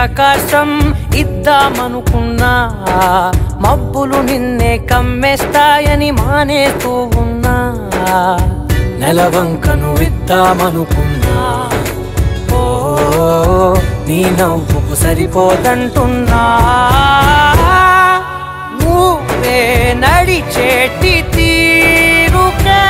ఆకాశం ఇద్దామనుకున్నా మబ్బులు నిన్నే కమ్మేస్తాయని మానేస్తూ ఉన్నా నెలవంకను ఇద్దామనుకున్నా ఓ నీ నవ్వుకు సరిపోదంటున్నా నువ్వే నడిచేటి తీరుకే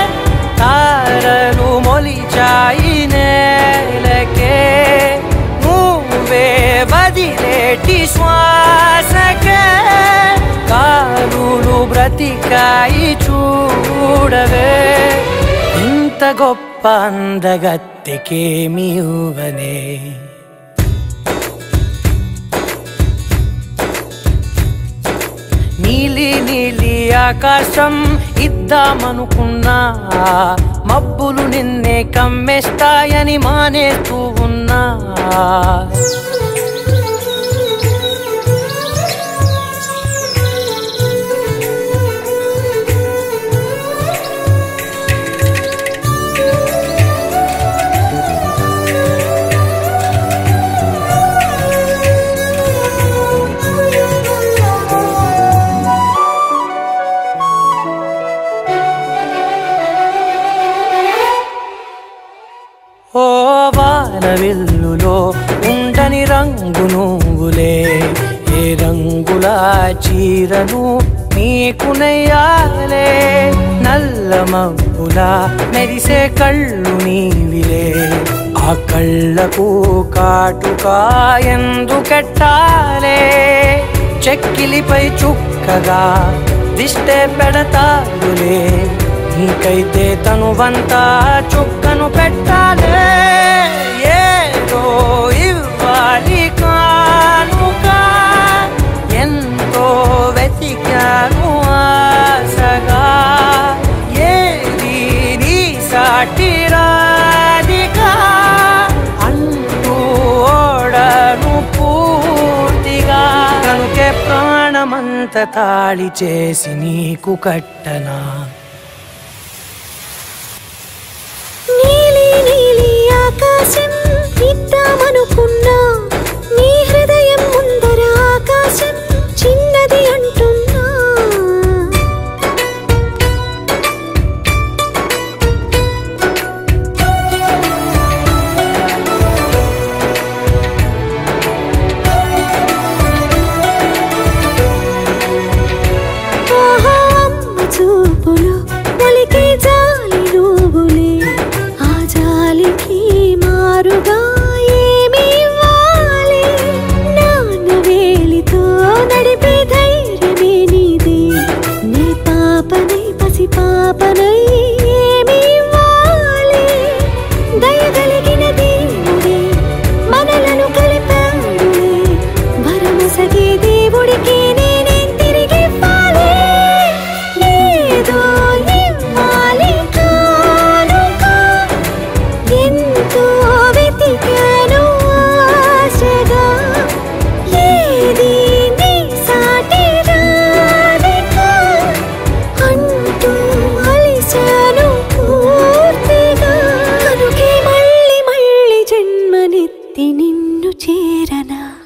తారలు మొలిచాయి నేలకే నువ్వే వదిలేటి శ్వాసకే కారులు బ్రతికాయి చూడవే ఇంత గొప్ప అందగత్తెకేమి ఇవ్వనే నీలి నీలి ఆకాశం ఇద్దామనుకున్నా మబ్బులు నిన్నే కమ్మేస్తాయని మానేస్తూ ఉన్నా ఓ వానవిల్లులో ఉండని రంగు నువ్వులే ఏ రంగుల చీరను నీకు నెయ్యాలే నల్ల మబ్బుల మెరిసే కళ్ళు నీవిలే ఆ కళ్ళకు కాటుకా ఎందుకెట్టాలే చెక్కిలిపై చుక్కగా దిష్టే పెడతాడులే నీకైతే తనువంతా చుక్కను పెట్టాలే ఏదో ఇవ్వాలి కానుక ఎంతో వెతికాను ఆశగా ఏది నీ సాటి రాధికా అంటూ ఓడను పూర్తిగా కనుకే ప్రాణమంత తాళి చేసి నీకు కట్టనా నీలి నీలి ఆకాశం ఇద్దామనుకున్నా నీ హృదయం ముందర ఆకాశం చిన్నది అంటున్నా ఓహో అమ్మ చూపులు ఒలికి జాలి నువ్వులే ఆ జాలికి మారుగా ఏమి ఇవ్వాలి నాన్న వేలితో నడిపే ధైర్యమే నీదే నీ పాపనై పసి పాపనై ఏమి ఇవ్వాలి దయగలిగిన దేవుడే మనలను కలిపాడులే వరమసగే దేవుడికి నేనేం తిరిగి ఇవ్వాలి ఏదో ఇవ్వాలి కానుక ఎంతో వెతికాను ఆశగా ఏది నీ సాటి రాధిక అంటూ అలిశాను పూర్తిగా కనుకే మళ్ళీ మళ్ళీ జన్మనెత్తి నిన్ను చేరనా